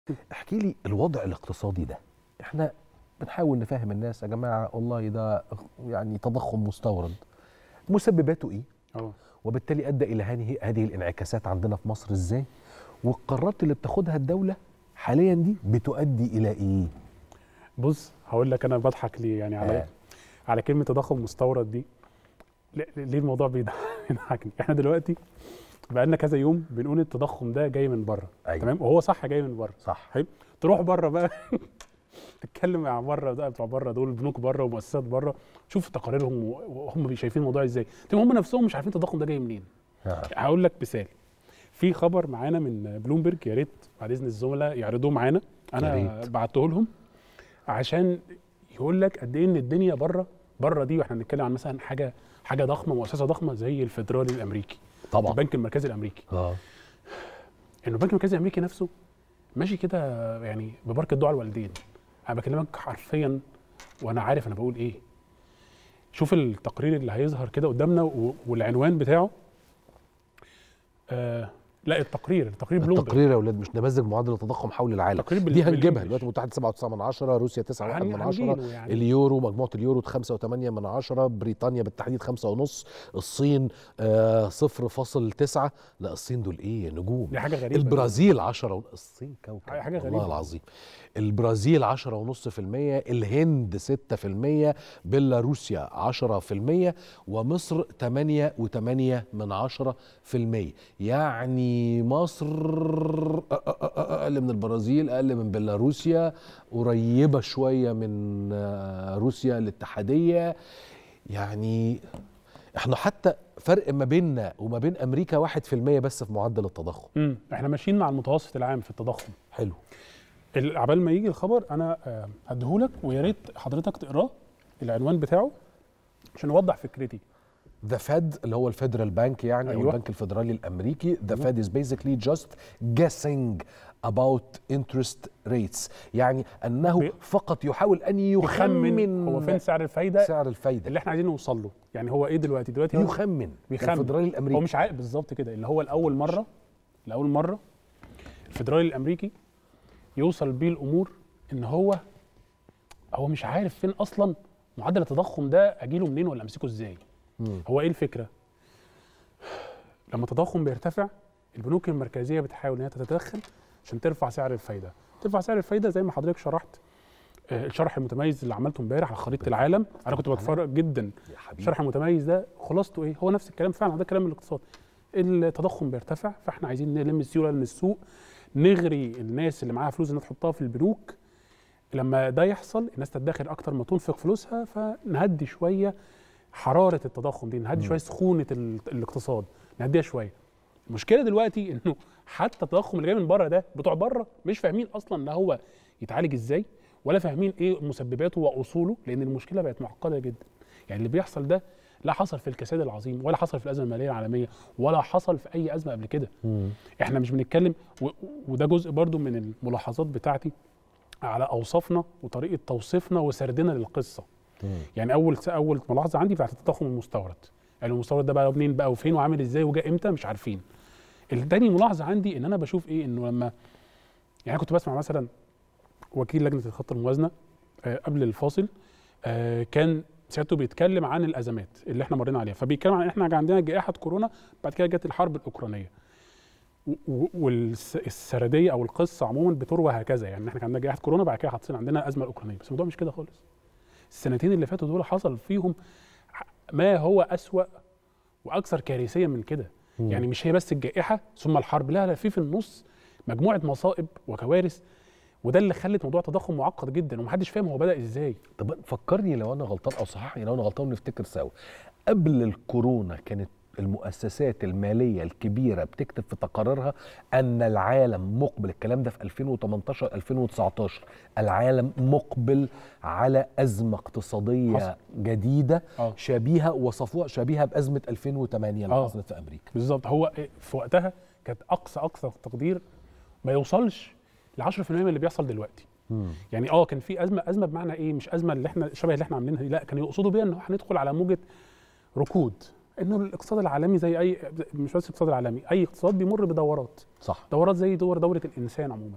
احكي لي الوضع الاقتصادي ده احنا بنحاول نفهم الناس يا جماعه والله ده يعني تضخم مستورد مسبباته ايه اه وبالتالي ادى الى هذه هذه الانعكاسات عندنا في مصر ازاي والقرارات اللي بتاخدها الدوله حاليا دي بتؤدي الى ايه بص هقول لك انا بضحك ليه يعني على آه. على كلمه تضخم مستورد دي ل- ليه الموضوع بيضحك- بيضحكني احنا دلوقتي بقى لنا كذا يوم بنقول التضخم ده جاي من بره أيوة. تمام وهو صح جاي من بره صح حلو تروح بره بقى تتكلم مع بره ده بتوع بره دول البنوك بره ومؤسسات بره شوف تقاريرهم و- وهم شايفين الموضوع ازاي تلاقيهم هم نفسهم مش عارفين التضخم ده جاي منين آه. هقول لك مثال في خبر معانا من بلومبرج يا ريت بعد اذن الزملاء يعرضوه معانا يا انا ريت. بعته لهم عشان يقول لك قد ايه ان الدنيا بره بره دي واحنا بنتكلم عن مثلا حاجه حاجه ضخمه مؤسسه ضخمه زي الفدرالي الامريكي طبعا البنك المركزي الامريكي اه انه البنك المركزي الامريكي نفسه ماشي كده يعني ببركه دعاء الوالدين انا بكلمك حرفيا وانا عارف انا بقول ايه شوف التقرير اللي هيظهر كده قدامنا و- والعنوان بتاعه آه لا التقرير التقرير بلومبرج التقرير يا اولاد مش نماذج معدل التضخم حول العالم تقرير بال- دي هنجيبها بالإنجليش. الولايات المتحده 7.9 من عشرة روسيا 9.1 هن- من عشرة هنجيله يعني. اليورو مجموعه اليورو 5.8 من عشرة بريطانيا بالتحديد 5.5 الصين آه 0.9 لا الصين دول ايه نجوم دي حاجه غريبه البرازيل 10 و... الصين كوكب حاجة والله غريبة. العظيم البرازيل 10.5% الهند 6% بيلاروسيا 10% ومصر 8.8 من 10% يعني مصر اقل من البرازيل اقل من بيلاروسيا قريبه شويه من آه، روسيا الاتحاديه يعني احنا حتى فرق ما بيننا وما بين امريكا 1% بس في معدل التضخم امم احنا ماشيين مع المتوسط العام في التضخم حلو ال- عبال ما يجي الخبر انا آه، هديهولك ويا ريت حضرتك تقراه العنوان بتاعه عشان اوضح فكرتي ذا فed اللي هو الفيدرال بانك يعني أيوة. او أيوة. البنك الفيدرالي الامريكي ذا فed is basically just guessing about interest rates يعني انه بي- فقط يحاول ان يخمن يخمن هو فين سعر الفايده سعر الفايده اللي احنا عايزين نوصل له يعني هو ايه دلوقتي دلوقتي هو يخمن بيخمن. الفيدرالي هو الامريكي مش عارف بالظبط كده اللي هو لاول مره لاول مره الفدرالي الامريكي يوصل بيه الامور ان هو هو مش عارف فين اصلا معدل التضخم ده اجيله منين ولا امسكه ازاي مم. هو ايه الفكره لما التضخم بيرتفع البنوك المركزيه بتحاول ان هي تتدخل عشان ترفع سعر الفايده ترفع سعر الفايده زي ما حضرتك شرحت آه، الشرح المتميز اللي عملته امبارح على خريطه العالم انا كنت بتفرج جدا يا حبيبي الشرح المتميز ده خلاصته ايه هو نفس الكلام فعلا ده كلام الاقتصاد التضخم بيرتفع فاحنا عايزين نلم السيوله من السوق نغري الناس اللي معاها فلوس انها تحطها في البنوك لما ده يحصل الناس تدخر اكتر ما تنفق فلوسها فنهدي شويه حراره التضخم دي نهدي مم. شويه سخونه ال- الاقتصاد نهديها شويه المشكله دلوقتي انه حتى التضخم اللي جاي من بره ده بتوع بره مش فاهمين اصلا ان هو يتعالج ازاي ولا فاهمين ايه مسبباته واصوله لان المشكله بقت معقده جدا يعني اللي بيحصل ده لا حصل في الكساد العظيم ولا حصل في الازمه الماليه العالميه ولا حصل في اي ازمه قبل كده مم. احنا مش بنتكلم و- وده جزء برضو من الملاحظات بتاعتي على اوصافنا وطريقه توصيفنا وسردنا للقصه مم. يعني اول اول ملاحظه عندي بتاعت التضخم المستورد يعني المستورد ده بقى منين بقى وفين وعامل ازاي وجاء امتى مش عارفين التاني ملاحظه عندي ان انا بشوف ايه انه لما يعني أنا كنت بسمع مثلا وكيل لجنه الخط الموازنه آه، قبل الفاصل آه، كان سيادته بيتكلم عن الازمات اللي احنا مرينا عليها فبيتكلم عن احنا عندنا جائحه كورونا بعد كده جت الحرب الاوكرانيه والسرديه او القصه عموما بتروى هكذا يعني احنا كان عندنا جائحه كورونا بعد كده حاطين عندنا الازمه الاوكرانيه بس الموضوع مش كده خالص السنتين اللي فاتوا دول حصل فيهم ما هو اسوا واكثر كارثيه من كده مم. يعني مش هي بس الجائحه ثم الحرب لا لا في في النص مجموعه مصائب وكوارث وده اللي خلت موضوع التضخم معقد جدا ومحدش فاهم هو بدا ازاي طب فكرني لو انا غلطان او صححني لو انا غلطان ونفتكر سوا قبل الكورونا كانت المؤسسات المالية الكبيرة بتكتب في تقاريرها أن العالم مقبل الكلام ده في 2018 2019 العالم مقبل على أزمة اقتصادية حصل. جديدة اه شبيهة وصفوها شبيهة بأزمة 2008 اللي آه. حصلت في أمريكا بالظبط هو في وقتها كانت اقصى اقصى تقدير ما يوصلش ل 10% من اللي بيحصل دلوقتي يعني اه كان في ازمه ازمه بمعنى ايه مش ازمه اللي احنا شبه اللي احنا عاملينها دي لا كانوا يقصدوا بيها ان هو هندخل على موجه ركود انه الاقتصاد العالمي زي اي مش بس الاقتصاد العالمي اي اقتصاد بيمر بدورات صح دورات زي دور دوره الانسان عموما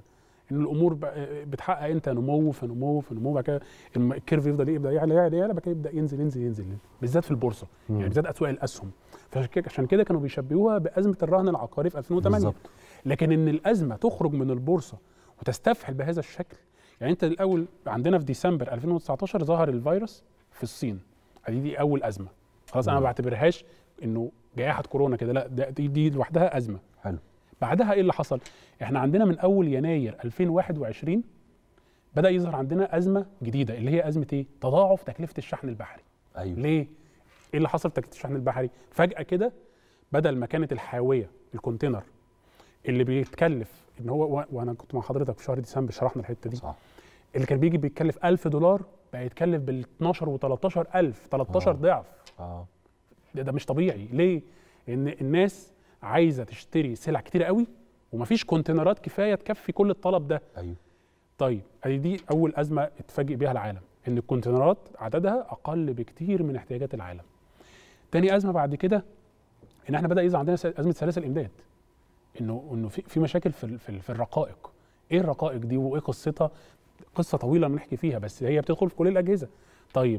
ان الامور بقى- بتحقق انت نمو في نمو في نمو بعد كده الم- الكيرف يفضل يبدا يعلى يعلى يعلى بعد كده يبدا ينزل ينزل ينزل بالذات في البورصه مم. يعني بالذات اسواق الاسهم فعشان كده عشان كده كانوا بيشبهوها بازمه الرهن العقاري في 2008 بالظبط لكن ان الازمه تخرج من البورصه وتستفحل بهذا الشكل يعني انت الاول عندنا في ديسمبر 2019 ظهر الفيروس في الصين دي دي اول ازمه خلاص انا ما مم. بعتبرهاش انه جائحه كورونا كده لا ده دي, دي لوحدها ازمه حلو بعدها ايه اللي حصل احنا عندنا من اول يناير 2021 بدا يظهر عندنا ازمه جديده اللي هي ازمه ايه تضاعف تكلفه الشحن البحري ايوه ليه ايه اللي حصل في تكلفه الشحن البحري فجاه كده بدل ما كانت الحاويه الكونتينر اللي بيتكلف ان هو و- وانا كنت مع حضرتك في شهر ديسمبر شرحنا الحته دي صح اللي كان بيجي بيتكلف 1000 دولار بقى يتكلف بال 12 و13 الف 13 آه. ضعف اه ده, ده مش طبيعي ليه ان الناس عايزه تشتري سلع كتير قوي ومفيش كونتينرات كفايه تكفي كل الطلب ده ايوه طيب ادي دي اول ازمه اتفاجئ بيها العالم ان الكونتينرات عددها اقل بكتير من احتياجات العالم تاني ازمه بعد كده ان احنا بدا يظهر عندنا س- ازمه سلاسل امداد انه انه في في مشاكل في ال- في, ال- في الرقائق ايه الرقائق دي وايه قصتها قصه طويله بنحكي فيها بس هي بتدخل في كل الاجهزه طيب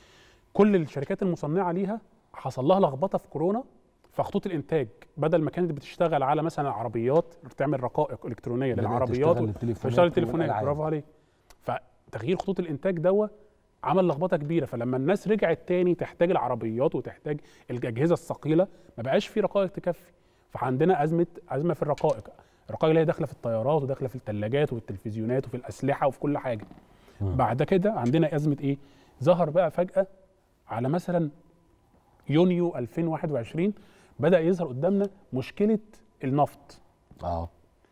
كل الشركات المصنعه ليها حصل لها لخبطه في كورونا فخطوط الانتاج بدل ما كانت بتشتغل على مثلا العربيات بتعمل رقائق الكترونيه بدأت للعربيات تشتغل و- التليفونات بتشتغل التليفونات والألعاب. برافو عليك فتغيير خطوط الانتاج دوا عمل لخبطه كبيره فلما الناس رجعت تاني تحتاج العربيات وتحتاج الاجهزه الثقيله ما بقاش في رقائق تكفي فعندنا ازمه ازمه في الرقائق الرقائق اللي هي داخله في الطيارات وداخله في الثلاجات وفي التلفزيونات وفي الاسلحه وفي كل حاجه مم. بعد كده عندنا ازمه ايه ظهر بقى فجاه على مثلا يونيو 2021 بدا يظهر قدامنا مشكله النفط اه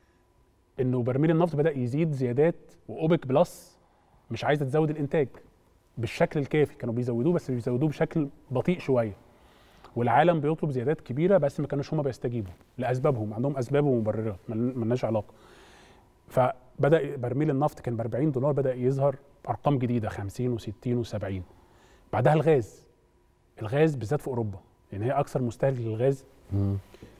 انه برميل النفط بدا يزيد زيادات واوبك بلس مش عايزه تزود الانتاج بالشكل الكافي كانوا بيزودوه بس بيزودوه بشكل بطيء شويه والعالم بيطلب زيادات كبيره بس ما كانوش هما بيستجيبوا لاسبابهم عندهم اسباب ومبررات مل- ملناش علاقه فبدا برميل النفط كان ب 40 دولار بدا يظهر ارقام جديده 50 و60 و70 بعدها الغاز الغاز بالذات في اوروبا لان هي اكثر مستهلك للغاز مم.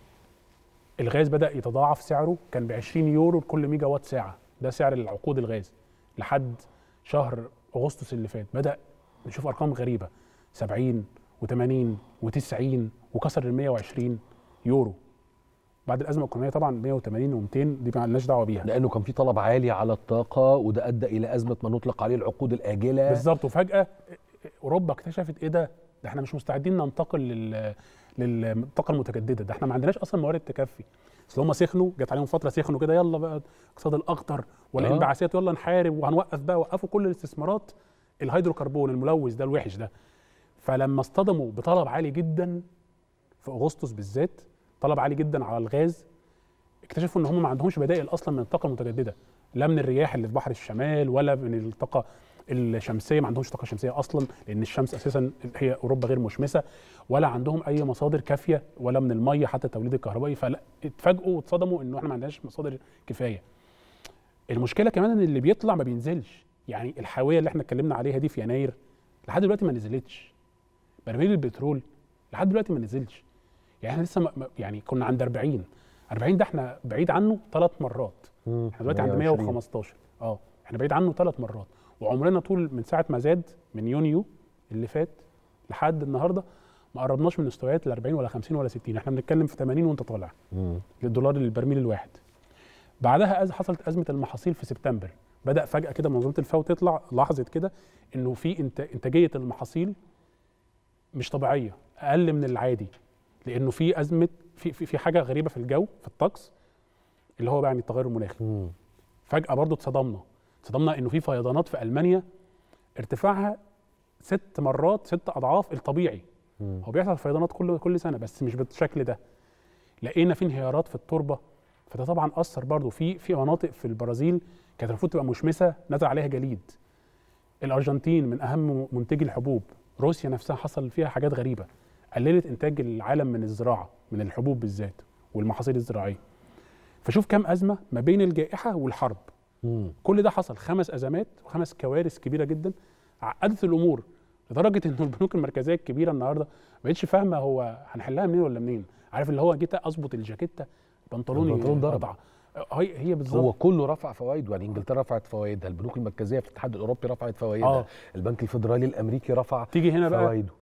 الغاز بدا يتضاعف سعره كان ب 20 يورو لكل ميجا وات ساعه ده سعر العقود الغاز لحد شهر اغسطس اللي فات بدا نشوف ارقام غريبه 70 و80 و90 وكسر ال 120 يورو بعد الازمه الاوكرانيه طبعا 180 و200 دي ما لناش دعوه بيها لانه كان في طلب عالي على الطاقه وده ادى الى ازمه ما نطلق عليه العقود الاجله بالظبط وفجاه اوروبا اكتشفت ايه ده ده احنا مش مستعدين ننتقل لل للطاقه المتجدده ده احنا ما عندناش اصلا موارد تكفي اصل هم سخنوا جت عليهم فتره سخنوا كده يلا بقى اقتصاد الاخضر والانبعاثات يلا نحارب وهنوقف بقى وقفوا كل الاستثمارات الهيدروكربون الملوث ده الوحش ده فلما اصطدموا بطلب عالي جدا في اغسطس بالذات طلب عالي جدا على الغاز اكتشفوا ان هم ما عندهمش بدائل اصلا من الطاقه المتجدده لا من الرياح اللي في بحر الشمال ولا من الطاقه الشمسيه ما عندهمش طاقه شمسيه اصلا لان الشمس اساسا هي اوروبا غير مشمسه ولا عندهم اي مصادر كافيه ولا من الميه حتى التوليد الكهربائي فلا اتفاجئوا واتصدموا انه احنا ما عندناش مصادر كفايه المشكله كمان ان اللي بيطلع ما بينزلش يعني الحاويه اللي احنا اتكلمنا عليها دي في يناير لحد دلوقتي ما نزلتش برميل البترول لحد دلوقتي ما نزلش يعني احنا لسه ما- ما- يعني كنا عند 40 40 ده احنا بعيد عنه ثلاث مرات مم. احنا دلوقتي عند 120. 115 اه احنا بعيد عنه ثلاث مرات وعمرنا طول من ساعه ما زاد من يونيو اللي فات لحد النهارده ما قربناش من مستويات ال 40 ولا 50 ولا 60 احنا بنتكلم في 80 وانت طالع مم. للدولار للبرميل الواحد بعدها أز حصلت ازمه المحاصيل في سبتمبر بدا فجاه كده منظمه الفاو تطلع لاحظت كده انه في إنت- انتاجيه المحاصيل مش طبيعيه اقل من العادي لانه في ازمه في في, في حاجه غريبه في الجو في الطقس اللي هو بقى يعني التغير المناخي مم. فجاه برضو اتصدمنا اتصدمنا انه في فيضانات في المانيا ارتفاعها ست مرات ست اضعاف الطبيعي مم. هو بيحصل فيضانات كل كل سنه بس مش بالشكل ده لقينا في انهيارات في التربه فده طبعا اثر برضو في في مناطق في البرازيل كانت المفروض تبقى مشمسه نزل عليها جليد الارجنتين من اهم منتجي الحبوب روسيا نفسها حصل فيها حاجات غريبه قللت انتاج العالم من الزراعه من الحبوب بالذات والمحاصيل الزراعيه فشوف كم ازمه ما بين الجائحه والحرب مم. كل ده حصل خمس ازمات وخمس كوارث كبيره جدا عقدت الامور لدرجه ان البنوك المركزيه الكبيره النهارده ما بقتش فاهمه هو هنحلها منين ولا منين عارف اللي هو جيت اظبط الجاكيته بنطلوني البنطلون ضرب. قطع هي هي هو بالظبط كله رفع فوائده يعني انجلترا رفعت فوائدها البنوك المركزيه في الاتحاد الاوروبي رفعت فوائدها اه البنك الفيدرالي الامريكي رفع تيجي هنا بقى فوائده